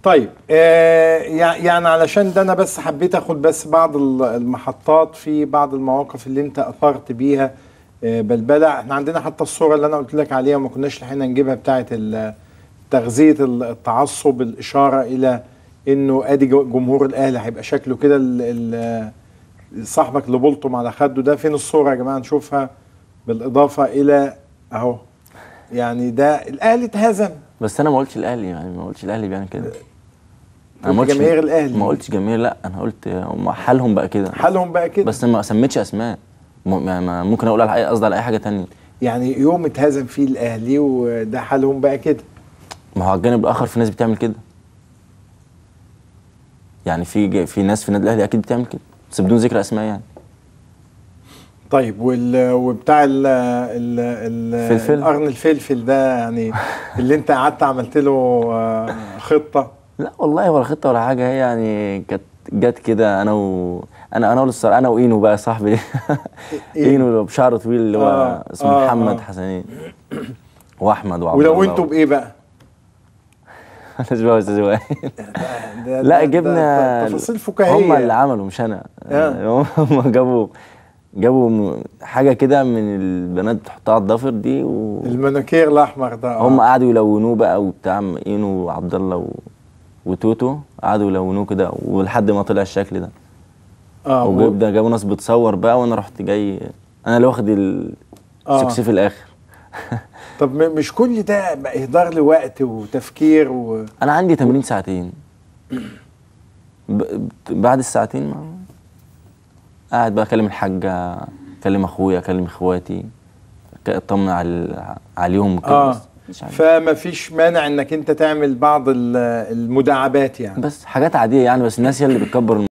طيب آه يع- يعني علشان ده انا بس حبيت اخد بس بعض ال- المحطات في بعض المواقف اللي انت اثرت بيها آه بلبله احنا عندنا حتى الصوره اللي انا قلت لك عليها وما كناش لحقنا نجيبها بتاعه ال- تغذيه ال- التعصب الاشاره الى انه ادي جو- جمهور الاهلي هيبقى شكله كده ال- ال- صاحبك اللي بلطم على خده ده فين الصوره يا جماعه نشوفها بالاضافه الى اهو يعني ده الاهلي اتهزم بس انا ما قلتش الاهلي يعني ما قلتش الاهلي بيعمل كده ما قلت قلتش- جماهير الأهلي. ما قلتش جماهير لا انا قلت هم حالهم بقى كده حالهم بقى كده بس ما سميتش اسماء م- ما- ما- ممكن اقول على أي- قصدي على اي حاجه تانية يعني يوم اتهزم فيه الاهلي وده حالهم بقى كده ما هو على الجانب الاخر في ناس بتعمل كده يعني في ج- في ناس في النادي الاهلي اكيد بتعمل كده بس بدون ذكر اسماء يعني طيب وال وبتاع ال ال ال فلفل. القرن الفلفل ده يعني اللي انت قعدت عملت له آه، خطه لا والله ولا خطه ولا حاجه هي يعني كانت جت كده انا و انا انا والصراحه انا واينو بقى صاحبي اينو اللي بشعره طويل اللي هو آه، اسمه آه، محمد آه. حسنين واحمد وعبد ولو الله انتوا بايه بقى؟ انا شبه استاذ وائل ده لا ده- جبنا ده تفاصيل فكاهيه هم اللي عملوا مش انا آه. هم جابوا جابوا م- حاجه كده من البنات بتحطها على الضفر دي وهم المناكير الاحمر ده آه. قعدوا يلونوه بقى وبتاع اينو وعبد الله و... وتوتو قعدوا يلونوه كده ولحد ما طلع الشكل ده اه و- وجاب جابوا ناس بتصور بقى وانا رحت جاي انا اللي واخد ال- آه. السكسي في الاخر طب م- مش كل ده بقى اهدار لوقت وتفكير و... انا عندي تمرين ساعتين ب... بعد الساعتين ما قاعد بقى اكلم الحاجه اكلم اخويا اكلم اخواتي ك- اطمن على عليهم كده اه بس مش عارف. فما فيش مانع انك انت تعمل بعض ال- المداعبات يعني بس حاجات عاديه يعني بس الناس هي اللي بتكبر